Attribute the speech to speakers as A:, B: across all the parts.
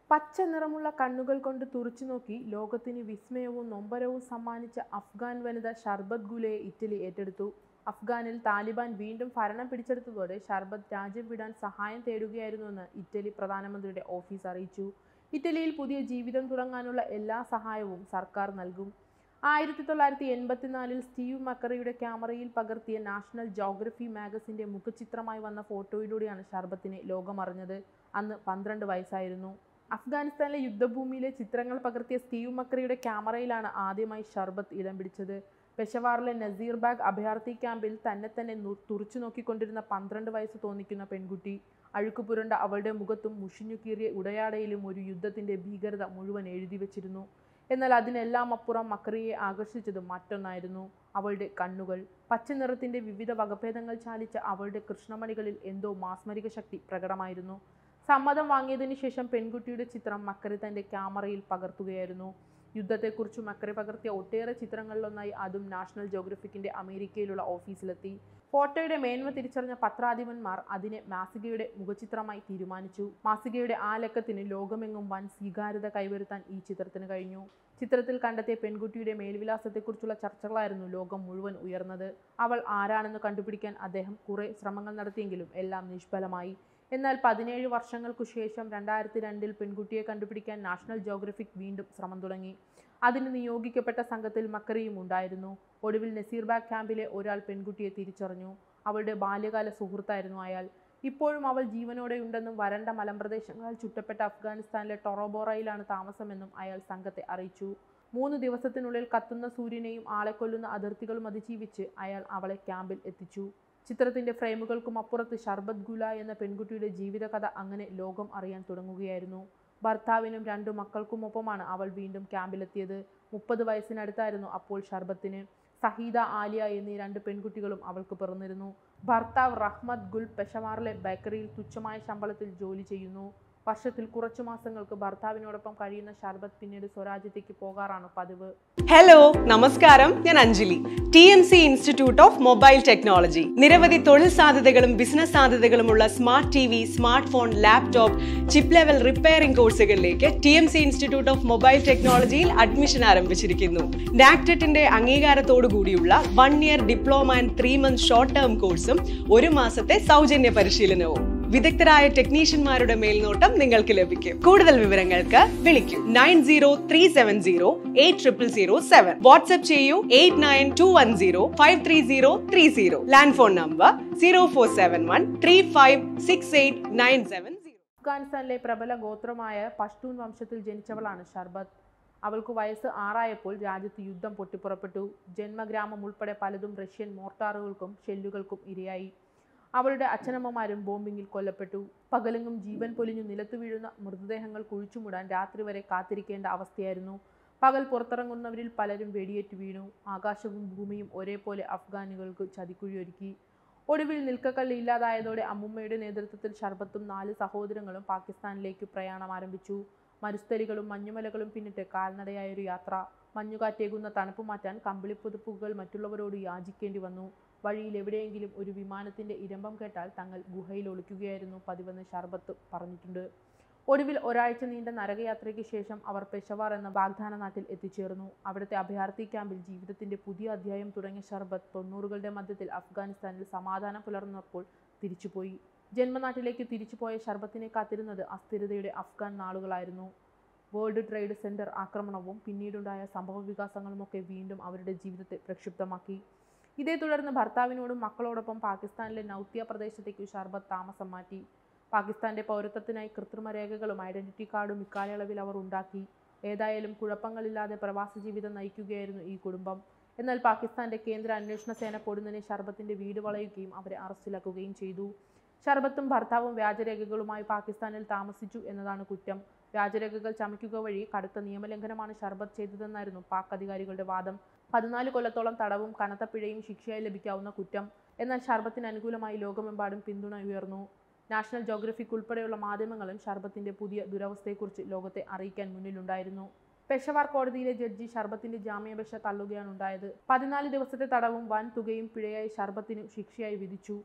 A: പച്ച നിറമുള്ള കണ്ണുകൾ കൊണ്ട് തുറച്ചു നോക്കി ലോകത്തിന് വിസ്മയവും നൊമ്പരവും സമ്മാനിച്ച അഫ്ഗാൻ വനിത ഷർബത്ത് ഗുലയെ ഇറ്റലി ഏറ്റെടുത്തു അഫ്ഗാനിൽ താലിബാൻ വീണ്ടും ഭരണം പിടിച്ചെടുത്തതോടെ ഷർബത്ത് രാജ്യം വിടാൻ സഹായം തേടുകയായിരുന്നുവെന്ന് ഇറ്റലി പ്രധാനമന്ത്രിയുടെ ഓഫീസ് അറിയിച്ചു ഇറ്റലിയിൽ പുതിയ ജീവിതം തുടങ്ങാനുള്ള എല്ലാ സഹായവും സർക്കാർ നൽകും ആയിരത്തി തൊള്ളായിരത്തി എൺപത്തിനാലിൽ സ്റ്റീവ് മക്കറിയുടെ ക്യാമറയിൽ പകർത്തിയ നാഷണൽ ജോഗ്രഫി മാഗസിന്റെ മുഖചിത്രമായി വന്ന ഫോട്ടോയിലൂടെയാണ് ഷർബത്തിനെ ലോകമറിഞ്ഞത് അന്ന് പന്ത്രണ്ട് വയസ്സായിരുന്നു അഫ്ഗാനിസ്ഥാനിലെ യുദ്ധഭൂമിയിലെ ചിത്രങ്ങൾ പകർത്തിയ സ്റ്റീവ് മക്കറിയുടെ ക്യാമറയിലാണ് ആദ്യമായി ഷർബത്ത് ഇടം പിടിച്ചത് പെഷവാറിലെ നസീർബാഗ് അഭയാർത്ഥി ക്യാമ്പിൽ തന്നെ തന്നെ നു- തുറിച്ചു നോക്കിക്കൊണ്ടിരുന്ന പന്ത്രണ്ട് വയസ്സ് തോന്നിക്കുന്ന പെൺകുട്ടി അഴുക്കുപുരണ്ട അവളുടെ മുഖത്തും മുഷിഞ്ഞു കീറിയ ഉടയാടയിലും ഒരു യുദ്ധത്തിന്റെ ഭീകരത മുഴുവൻ എഴുതി വച്ചിരുന്നു എന്നാൽ അതിനെല്ലാം അപ്പുറം മക്രിയെ ആകർഷിച്ചത് മറ്റൊന്നായിരുന്നു അവളുടെ കണ്ണുകൾ പച്ച നിറത്തിന്റെ വിവിധ വകഭേദങ്ങൾ ചാലിച്ച അവളുടെ കൃഷ്ണമണികളിൽ എന്തോ മാസ്മരിക ശക്തി പ്രകടമായിരുന്നു സമ്മതം വാങ്ങിയതിനു ശേഷം പെൺകുട്ടിയുടെ ചിത്രം മക്കറി തന്റെ ക്യാമറയിൽ പകർത്തുകയായിരുന്നു യുദ്ധത്തെക്കുറിച്ച് മക്കറി പകർത്തിയ ഒട്ടേറെ ചിത്രങ്ങളിലൊന്നായി അതും നാഷണൽ ജോഗ്രഫിക്കിന്റെ അമേരിക്കയിലുള്ള ഓഫീസിലെത്തി ഫോട്ടോയുടെ മേന്മ തിരിച്ചറിഞ്ഞ പത്രാധിപന്മാർ അതിനെ മാസികയുടെ മുഖചിത്രമായി തീരുമാനിച്ചു മാസികയുടെ ആ ലക്കത്തിന് ലോകമെങ്ങും വൻ സ്വീകാര്യത കൈവരുത്താൻ ഈ ചിത്രത്തിന് കഴിഞ്ഞു ചിത്രത്തിൽ കണ്ടെത്തിയ പെൺകുട്ടിയുടെ മേൽവിലാസത്തെക്കുറിച്ചുള്ള ചർച്ചകളായിരുന്നു ലോകം മുഴുവൻ ഉയർന്നത് അവൾ ആരാണെന്ന് കണ്ടുപിടിക്കാൻ അദ്ദേഹം കുറെ ശ്രമങ്ങൾ നടത്തിയെങ്കിലും എല്ലാം നിഷ്ഫലമായി എന്നാൽ പതിനേഴ് വർഷങ്ങൾക്കു ശേഷം രണ്ടായിരത്തി രണ്ടിൽ പെൺകുട്ടിയെ കണ്ടുപിടിക്കാൻ നാഷണൽ ജോഗ്രഫിക് വീണ്ടും ശ്രമം തുടങ്ങി അതിന് നിയോഗിക്കപ്പെട്ട സംഘത്തിൽ മക്കറിയും ഉണ്ടായിരുന്നു ഒടുവിൽ നസീർബാഗ് ക്യാമ്പിലെ ഒരാൾ പെൺകുട്ടിയെ തിരിച്ചറിഞ്ഞു അവളുടെ ബാല്യകാല സുഹൃത്തായിരുന്നു അയാൾ ഇപ്പോഴും അവൾ ജീവനോടെയുണ്ടെന്നും വരണ്ട മലമ്പ്രദേശങ്ങളാൽ ചുറ്റപ്പെട്ട അഫ്ഗാനിസ്ഥാനിലെ ടൊറോബോറയിലാണ് താമസമെന്നും അയാൾ സംഘത്തെ അറിയിച്ചു മൂന്ന് ദിവസത്തിനുള്ളിൽ കത്തുന്ന സൂര്യനെയും ആളെ കൊല്ലുന്ന അതിർത്തികളും അതിജീവിച്ച് അയാൾ അവളെ ക്യാമ്പിൽ എത്തിച്ചു ചിത്രത്തിന്റെ ഫ്രെയിമുകൾക്കും അപ്പുറത്ത് ഷർബത്ത് ഗുല എന്ന പെൺകുട്ടിയുടെ ജീവിതകഥ അങ്ങനെ ലോകം അറിയാൻ തുടങ്ങുകയായിരുന്നു ഭർത്താവിനും രണ്ടു മക്കൾക്കുമൊപ്പമാണ് അവൾ വീണ്ടും ക്യാമ്പിലെത്തിയത് മുപ്പത് വയസ്സിനടുത്തായിരുന്നു അപ്പോൾ ഷർബത്തിന് സഹീദ ആലിയ എന്നീ രണ്ട് പെൺകുട്ടികളും അവൾക്ക് പിറന്നിരുന്നു ഭർത്താവ് റഹ്മത്ത് ഗുൽ പെഷവാറിലെ ബേക്കറിയിൽ തുച്ഛമായ ശമ്പളത്തിൽ ജോലി ചെയ്യുന്നു വർഷത്തിൽ കുറച്ചു മാസങ്ങൾക്ക് ഭർത്താവിനോടൊപ്പം കഴിയുന്ന ഷർബത്ത് പിന്നീട് സ്വരാജ്യത്തേക്ക് പോകാറാണ് പതിവ്
B: ഹലോ നമസ്കാരം ഞാൻ Anjali T M C institute of mobile technology നിരവധി തൊഴിൽ സാധ്യതകളും ബിസിനസ് സാധ്യതകളുമുള്ള smart T V smart phone laptop chip level repairing കോഴ്സുകളിലേക്ക് T M C institute of mobile ടെക്നോളജിയിൽ അഡ്മിഷൻ ആരംഭിച്ചിരിക്കുന്നു നാക്ടെറ്റിന്റെ അംഗീകാരത്തോടു കൂടിയുള്ള one year diploma and three month short term കോഴ്സും ഒരു മാസത്തെ സൗജന്യ പരിശീലനവും വിദഗ്ധരായ ടെക്നീഷ്യന്മാരുടെ മേൽനോട്ടം നിങ്ങൾക്ക് ലഭിക്കും കൂടുതൽ വിവരങ്ങൾക്ക് വിളിക്കൂ nine zero three seven zero eight triple zero seven WhatsApp ചെയ്യൂ eight nine two one zero five three zero three zero land phone number zero four seven one three five six eight nine seven zero
A: അഫ്ഗാനിസ്ഥാനിലെ പ്രബല ഗോത്രമായ പഷ്തൂൺ വംശത്തിൽ ജനിച്ചവളാണ് ഷർബത്ത് അവൾക്ക് വയസ്സ് ആറായപ്പോൾ രാജ്യത്ത് യുദ്ധം പൊട്ടിപ്പുറപ്പെട്ടു ജന്മഗ്രാമം ഉൾപ്പെടെ പലതും റഷ്യൻ മോർട്ടാറുകൾക്കും ഷെല്ലുകൾക്കും ഇരയായി അവളുടെ അച്ഛനമ്മമാരും ബോംബിങ്ങിൽ കൊല്ലപ്പെട്ടു പകലെങ്ങും ജീവൻ പൊലിഞ്ഞു നിലത്തു വീഴുന്ന മൃതദേഹങ്ങൾ കുഴിച്ചുമൂടാൻ രാത്രി വരെ കാത്തിരിക്കേണ്ട അവസ്ഥയായിരുന്നു പകൽ പുറത്തിറങ്ങുന്നവരിൽ പലരും വെടിയേറ്റ് വീണു ആകാശവും ഭൂമിയും ഒരേപോലെ അഫ്ഗാനികൾക്ക് ചതിക്കുഴിയൊരുക്കി ഒടുവിൽ നിൽക്കക്കല്ല് ഇല്ലാതായതോടെ അമ്മുമ്മയുടെ നേതൃത്വത്തിൽ ഷർബത്തും നാല് സഹോദരങ്ങളും പാകിസ്ഥാനിലേക്ക് പ്രയാണം ആരംഭിച്ചു മരുസ്ഥലികളും മഞ്ഞുമലകളും പിന്നിട്ട് കാൽനടയായൊരു യാത്ര മഞ്ഞുകാറ്റേകുന്ന തണുപ്പ് മാറ്റാൻ കമ്പിളിപ്പുതുപ്പുകൾ മറ്റുള്ളവരോട് യാചിക്കേണ്ടി വന്നു വഴിയിൽ എവിടെയെങ്കിലും ഒരു വിമാനത്തിന്റെ ഇരമ്പം കേട്ടാൽ തങ്ങൾ ഗുഹയിൽ ഒളിക്കുകയായിരുന്നു പതിവെന്ന് ഷർബത്ത് പറഞ്ഞിട്ടുണ്ട് ഒടുവിൽ ഒരാഴ്ച നീണ്ട നരകയാത്രയ്ക്ക് ശേഷം അവർ പെഷവാർ എന്ന വാഗ്ദാന നാട്ടിൽ എത്തിച്ചേർന്നു അവിടുത്തെ അഭയാർത്ഥി ക്യാമ്പിൽ ജീവിതത്തിന്റെ പുതിയ അധ്യായം തുടങ്ങിയ ഷർബത്ത് തൊണ്ണൂറുകളുടെ മധ്യത്തിൽ അഫ്ഗാനിസ്ഥാനിൽ സമാധാനം പുലർന്നപ്പോൾ തിരിച്ചുപോയി ജന്മനാട്ടിലേക്ക് തിരിച്ചുപോയ ഷർബത്തിനെ കാത്തിരുന്നത് അസ്ഥിരതയുടെ അഫ്ഗാൻ നാളുകളായിരുന്നു വേൾഡ് ട്രേഡ് സെന്റർ ആക്രമണവും പിന്നീടുണ്ടായ സംഭവ വികാസങ്ങളുമൊക്കെ വീണ്ടും അവരുടെ ജീവിതത്തെ പ്രക്ഷുബ്ധമാക്കി ഇതേ തുടർന്ന് ഭർത്താവിനോടും മക്കളോടൊപ്പം പാകിസ്ഥാനിലെ നൗത്യ പ്രദേശത്തേക്ക് ഷർബത്ത് താമസം മാറ്റി പാകിസ്ഥാന്റെ പൗരത്വത്തിനായി കൃത്രിമ രേഖകളും ഐഡന്റിറ്റി കാർഡും ഇക്കാലയളവിൽ അവർ ഉണ്ടാക്കി ഏതായാലും കുഴപ്പങ്ങളില്ലാതെ പ്രവാസ ജീവിതം നയിക്കുകയായിരുന്നു ഈ കുടുംബം എന്നാൽ പാകിസ്ഥാന്റെ കേന്ദ്ര അന്വേഷണ സേന പൊടുന്നനെ ഷർബത്തിന്റെ വീട് വളയുകയും അവരെ അറസ്റ്റിലാക്കുകയും ചെയ്തു ഷർബത്തും ഭർത്താവും വ്യാജരേഖകളുമായി പാകിസ്ഥാനിൽ താമസിച്ചു എന്നതാണ് കുറ്റം വ്യാജരേഖകൾ ചമയ്ക്കുക വഴി കടുത്ത നിയമലംഘനമാണ് ഷർബത്ത് ചെയ്തതെന്നായിരുന്നു പാക് അധികാരികളുടെ വാദം പതിനാല് കൊല്ലത്തോളം തടവും കനത്ത പിഴയും ശിക്ഷയായി ലഭിക്കാവുന്ന കുറ്റം എന്നാൽ ഷർബത്തിന് അനുകൂലമായി ലോകമെമ്പാടും പിന്തുണ ഉയർന്നു നാഷണൽ ജോഗ്രഫിക് ഉൾപ്പെടെയുള്ള മാധ്യമങ്ങളും ഷർബത്തിന്റെ പുതിയ ദുരവസ്ഥയെക്കുറിച്ച് ലോകത്തെ അറിയിക്കാൻ മുന്നിലുണ്ടായിരുന്നു പെഷവാർ കോടതിയിലെ ജഡ്ജി ഷർബത്തിന്റെ ജാമ്യാപേക്ഷ തള്ളുകയാണ് ഉണ്ടായത് പതിനാല് ദിവസത്തെ തടവും വൻ തുകയും പിഴയായി ഷർബത്തിന് ശിക്ഷയായി വിധിച്ചു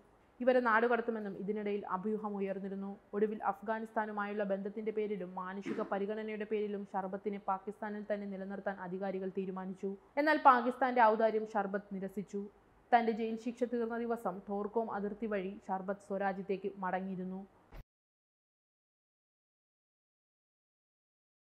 A: ഇവരെ നാടുകടത്തുമെന്നും ഇതിനിടയിൽ അഭ്യൂഹം ഉയർന്നിരുന്നു ഒടുവിൽ അഫ്ഗാനിസ്ഥാനുമായുള്ള ബന്ധത്തിന്റെ പേരിലും മാനുഷിക പരിഗണനയുടെ പേരിലും ഷർബത്തിനെ പാകിസ്ഥാനിൽ തന്നെ നിലനിർത്താൻ അധികാരികൾ തീരുമാനിച്ചു എന്നാൽ പാകിസ്ഥാന്റെ ഔദാര്യം ഷർബത്ത് നിരസിച്ചു തന്റെ ജയിൽ ശിക്ഷ തീർന്ന ദിവസം തോർക്കോം അതിർത്തി വഴി ഷർബത്ത് സ്വരാജ്യത്തേക്ക് മടങ്ങിയിരുന്നു